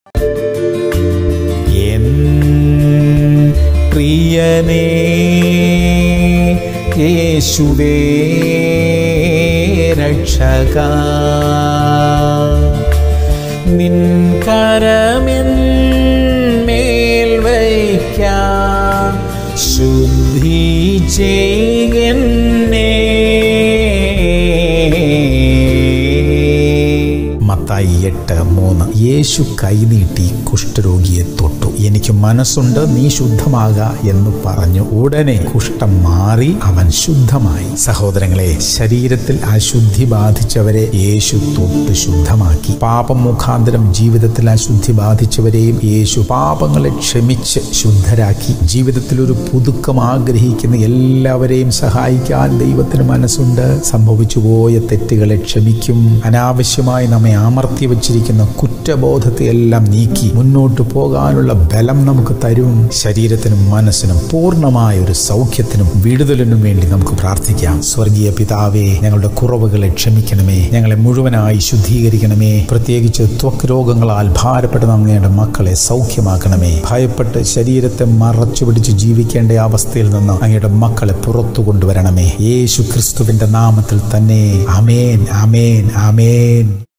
N പ്രിയനേ യേശുവേ രക്ഷക നിൻ കരമെൻ മേൽ വയ്ക്കാം ശുദ്ധി ചെയ്യുന്നേ മത്തായി എട്ട് മൂന്ന് യേശു കൈനീട്ടി കുഷ്ഠരോഗിയെ തൊട്ടു എനിക്ക് മനസ്സുണ്ട് നീ ശുദ്ധമാക എന്ന് പറഞ്ഞു ഉടനെ കുഷ്ഠം മാറി അവൻ ശുദ്ധമായി സഹോദരങ്ങളെ ശരീരത്തിൽ അശുദ്ധി ബാധിച്ചവരെ യേശു തൊട്ട് ശുദ്ധമാക്കി പാപം മുഖാന്തരം ജീവിതത്തിൽ അശുദ്ധി ബാധിച്ചവരെയും യേശു പാപങ്ങളെ ക്ഷമിച്ച് ശുദ്ധരാക്കി ജീവിതത്തിൽ ഒരു പുതുക്കം ആഗ്രഹിക്കുന്ന എല്ലാവരെയും സഹായിക്കാൻ ദൈവത്തിന് മനസ്സുണ്ട് സംഭവിച്ചുപോയ തെറ്റുകളെ ക്ഷമിക്കും അനാവശ്യമായി നമ്മെ അമർത്തി വച്ചിരിക്കുന്ന കുറ്റബോധത്തെ എല്ലാം നീക്കി മുന്നോട്ട് പോകാനുള്ള ബലം നമുക്ക് തരും ശരീരത്തിനും മനസ്സിനും പൂർണ്ണമായ ഒരു സൗഖ്യത്തിനും വിടുതലിനും വേണ്ടി നമുക്ക് പ്രാർത്ഥിക്കാം സ്വർഗീയ പിതാവേ ഞങ്ങളുടെ കുറവുകളെ ക്ഷമിക്കണമേ ഞങ്ങളെ മുഴുവനായി ശുദ്ധീകരിക്കണമേ പ്രത്യേകിച്ച് ത്വക്ക് രോഗങ്ങളാൽ ഭാരപ്പെടുന്ന അങ്ങയുടെ മക്കളെ സൗഖ്യമാക്കണമേ ഭയപ്പെട്ട് ശരീരത്തെ മറച്ചു പിടിച്ച് ജീവിക്കേണ്ട അവസ്ഥയിൽ നിന്ന് അങ്ങയുടെ മക്കളെ പുറത്തു കൊണ്ടുവരണമേ യേശു ക്രിസ്തുവിന്റെ നാമത്തിൽ തന്നെ അമേൻ അമേൻ അമേൻ